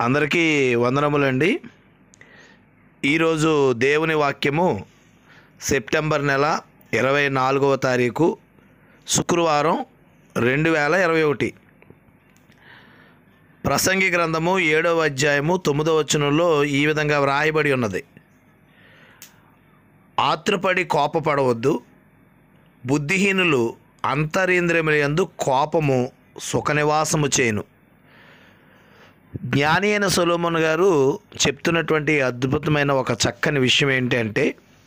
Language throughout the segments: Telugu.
అందరికీ వందనములండి ఈరోజు దేవుని వాక్యము సెప్టెంబర్ నెల ఇరవై నాలుగవ తారీఖు శుక్రవారం రెండు వేల ఇరవై ఒకటి ప్రసంగి గ్రంథము ఏడవ అధ్యాయము తొమ్మిదవ వచనంలో ఈ విధంగా వ్రాయబడి ఉన్నది ఆత్రపడి కోపపడవద్దు బుద్ధిహీనులు అంతరేంద్రియములందు కోపము సుఖనివాసము చేయును జ్ఞాని అయిన సొలోమన్ గారు చెప్తున్నటువంటి అద్భుతమైన ఒక చక్కని విషయం ఏంటంటే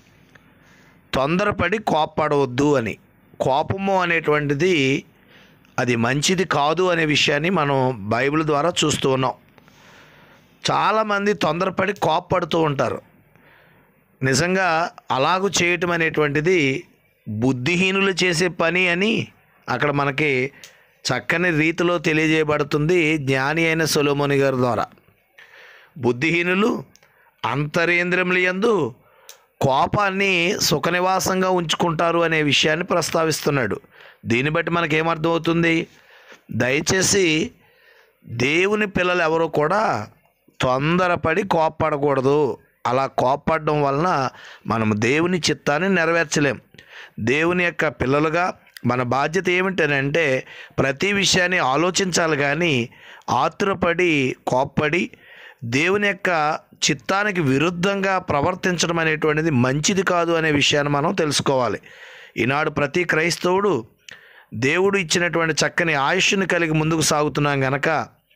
తొందరపడి కోప్పడవద్దు అని కోపము అనేటువంటిది అది మంచిది కాదు అనే విషయాన్ని మనం బైబిల్ ద్వారా చూస్తూ ఉన్నాం చాలామంది తొందరపడి కోప్పడుతూ ఉంటారు నిజంగా అలాగూ చేయటం అనేటువంటిది బుద్ధిహీనులు చేసే పని అని అక్కడ మనకి చక్కని రీతిలో తెలియజేయబడుతుంది జ్ఞాని అయిన సొలోమోని గారి ద్వారా బుద్ధిహీనులు అంతరేంద్రియములు యందు కోపాన్ని సుఖనివాసంగా ఉంచుకుంటారు అనే విషయాన్ని ప్రస్తావిస్తున్నాడు దీన్ని బట్టి మనకేమర్థమవుతుంది దయచేసి దేవుని పిల్లలు ఎవరు కూడా తొందరపడి కోప్పడకూడదు అలా కోప్పడడం వలన మనం దేవుని చిత్తాన్ని నెరవేర్చలేం దేవుని యొక్క పిల్లలుగా మన బాధ్యత ఏమిటనంటే ప్రతి విషయాన్ని ఆలోచించాలి కానీ ఆతురపడి కోప్పడి దేవుని యొక్క చిత్తానికి విరుద్ధంగా ప్రవర్తించడం అనేటువంటిది మంచిది కాదు అనే విషయాన్ని మనం తెలుసుకోవాలి ఈనాడు ప్రతి క్రైస్తవుడు దేవుడు ఇచ్చినటువంటి చక్కని ఆయుష్ని కలిగి ముందుకు సాగుతున్నాం గనక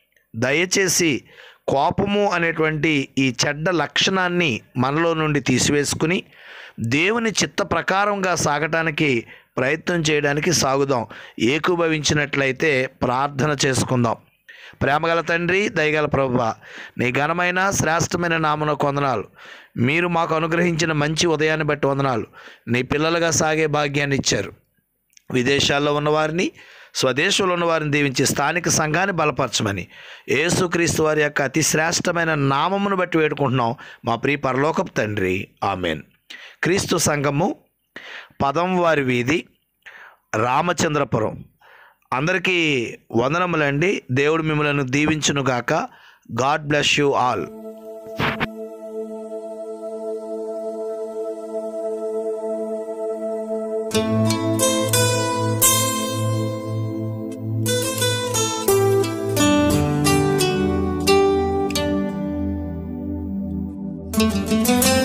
దయచేసి కోపము అనేటువంటి ఈ చెడ్డ లక్షణాన్ని మనలో నుండి తీసివేసుకుని దేవుని చిత్త ప్రకారంగా సాగటానికి ప్రయత్నం చేయడానికి సాగుదాం ఏకీభవించినట్లయితే ప్రార్థన చేసుకుందాం ప్రేమగల తండ్రి దయగల ప్రభువ నీ ఘనమైన శ్రేష్టమైన నామన కొందనాలు మీరు మాకు అనుగ్రహించిన మంచి ఉదయాన్ని బట్టి వందనాలు నీ పిల్లలుగా సాగే భాగ్యాన్ని ఇచ్చారు విదేశాల్లో ఉన్నవారిని స్వదేశంలో ఉన్నవారిని దీవించి స్థానిక సంఘాన్ని బలపరచమని యేసుక్రీస్తు వారి యొక్క అతి శ్రేష్టమైన నామమును బట్టి వేడుకుంటున్నాం మా ప్రియ పరలోకపు తండ్రి ఆమెన్ క్రీస్తు సంఘము పదం వారి వీధి రామచంద్రపురం అందరికీ వందనములండి దేవుడు మిమ్మల్ని దీవించునుగాక God bless you all thank you